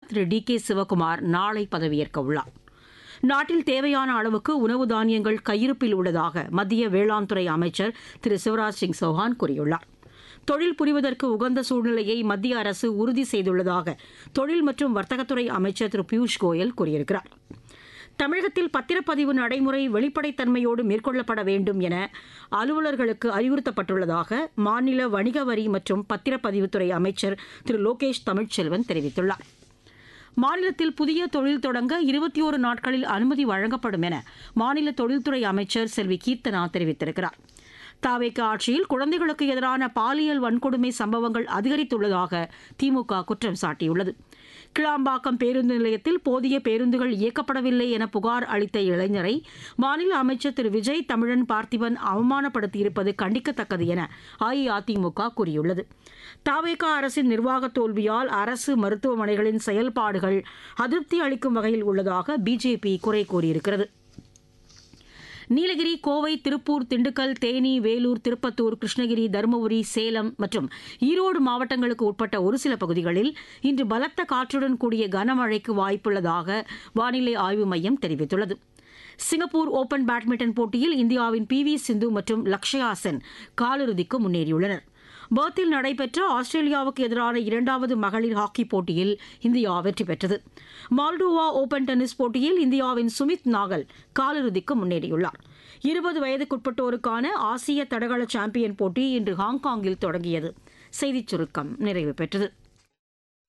திரு D K Sivakumar நாளை பதவியேற்க உள்ளார் நாட்டில் தேவையான அளவுக்கு உணவு தானியங்கள் கையிருப்பில் உள்ளதாக மத்திய வேளாண் துறை அமைச்சர் திரு சிவராஜ் சிங் சௌஹான் கூறியுள்ளார் தொழில் புரிவதற்கு உகந்த சூழ்நிலையை மத்திய அரசு உறுதி செய்துள்ளதாக தொழில் மற்றும் வர்த்தகத்துறை அமைச்சர் திரு பியூஷ் கோயல் கூறியிருக்கிறார் தமிழகத்தில் பத்திரப்பதிவு நடைமுறை வெளிப்படைத்தன்மையோடு மேற்கொள்ளப்பட வேண்டும் என அலுவலர்களுக்கு அறிவுறுத்தப்பட்டுள்ளதாக மாநில வணிக வரி மற்றும் பத்திரப்பதிவுத்துறை அமைச்சர் திரு லோகேஷ் தமிழ்ச்செல்வன் தெரிவித்துள்ளார் மாநிலத்தில் புதிய தொழில் தொடங்க இருபத்தி ஒரு நாட்களில் அனுமதி வழங்கப்படும் என மாநில தொழில்துறை அமைச்சர் செல்வி கீர்த்தனா தெரிவித்திருக்கிறார் தாவேக்க ஆட்சியில் குழந்தைகளுக்கு எதிரான பாலியல் வன்கொடுமை சம்பவங்கள் அதிகரித்துள்ளதாக திமுக குற்றம் சாட்டியுள்ளது கிளாம்பாக்கம் பேருந்து நிலையத்தில் போதிய பேருந்துகள் இயக்கப்படவில்லை என புகார் அளித்த இளைஞரை மாநில அமைச்சர் திரு விஜய் தமிழன் பார்த்திபன் அவமானப்படுத்தியிருப்பது கண்டிக்கத்தக்கது என அஇஅதிமுக கூறியுள்ளது தாவேகா அரசின் நிர்வாக தோல்வியால் அரசு மருத்துவமனைகளின் செயல்பாடுகள் அதிருப்தி அளிக்கும் வகையில் உள்ளதாக பிஜேபி குறை கூறியிருக்கிறது நீலகிரி கோவை திருப்பூர் திண்டுக்கல் தேனி வேலூர் திருப்பத்தூர் கிருஷ்ணகிரி தருமபுரி சேலம் மற்றும் ஈரோடு மாவட்டங்களுக்கு உட்பட்ட ஒரு சில பகுதிகளில் இன்று பலத்த காற்றுடன் கூடிய கனமழைக்கு வாய்ப்புள்ளதாக வானிலை ஆய்வு மையம் தெரிவித்துள்ளது சிங்கப்பூர் ஓபன் பேட்மிண்டன் போட்டியில் இந்தியாவின் பி வி சிந்து மற்றும் லக்ஷயா சென் காலிறுதிக்கு முன்னேறியுள்ளனர் பர்த்தில் நடைபெற்ற ஆஸ்திரேலியாவுக்கு எதிரான இரண்டாவது மகளிர் ஹாக்கி போட்டியில் இந்தியா வெற்றி பெற்றது மால்டோவா ஓபன் டென்னிஸ் போட்டியில் இந்தியாவின் சுமித் நாகல் காலிறுதிக்கு முன்னேறியுள்ளார் இருபது வயதுக்குட்பட்டோருக்கான ஆசிய தடகள சாம்பியன் போட்டி இன்று ஹாங்காங்கில் தொடங்கியது செய்திச் சுருக்கம் நிறைவு பெற்றது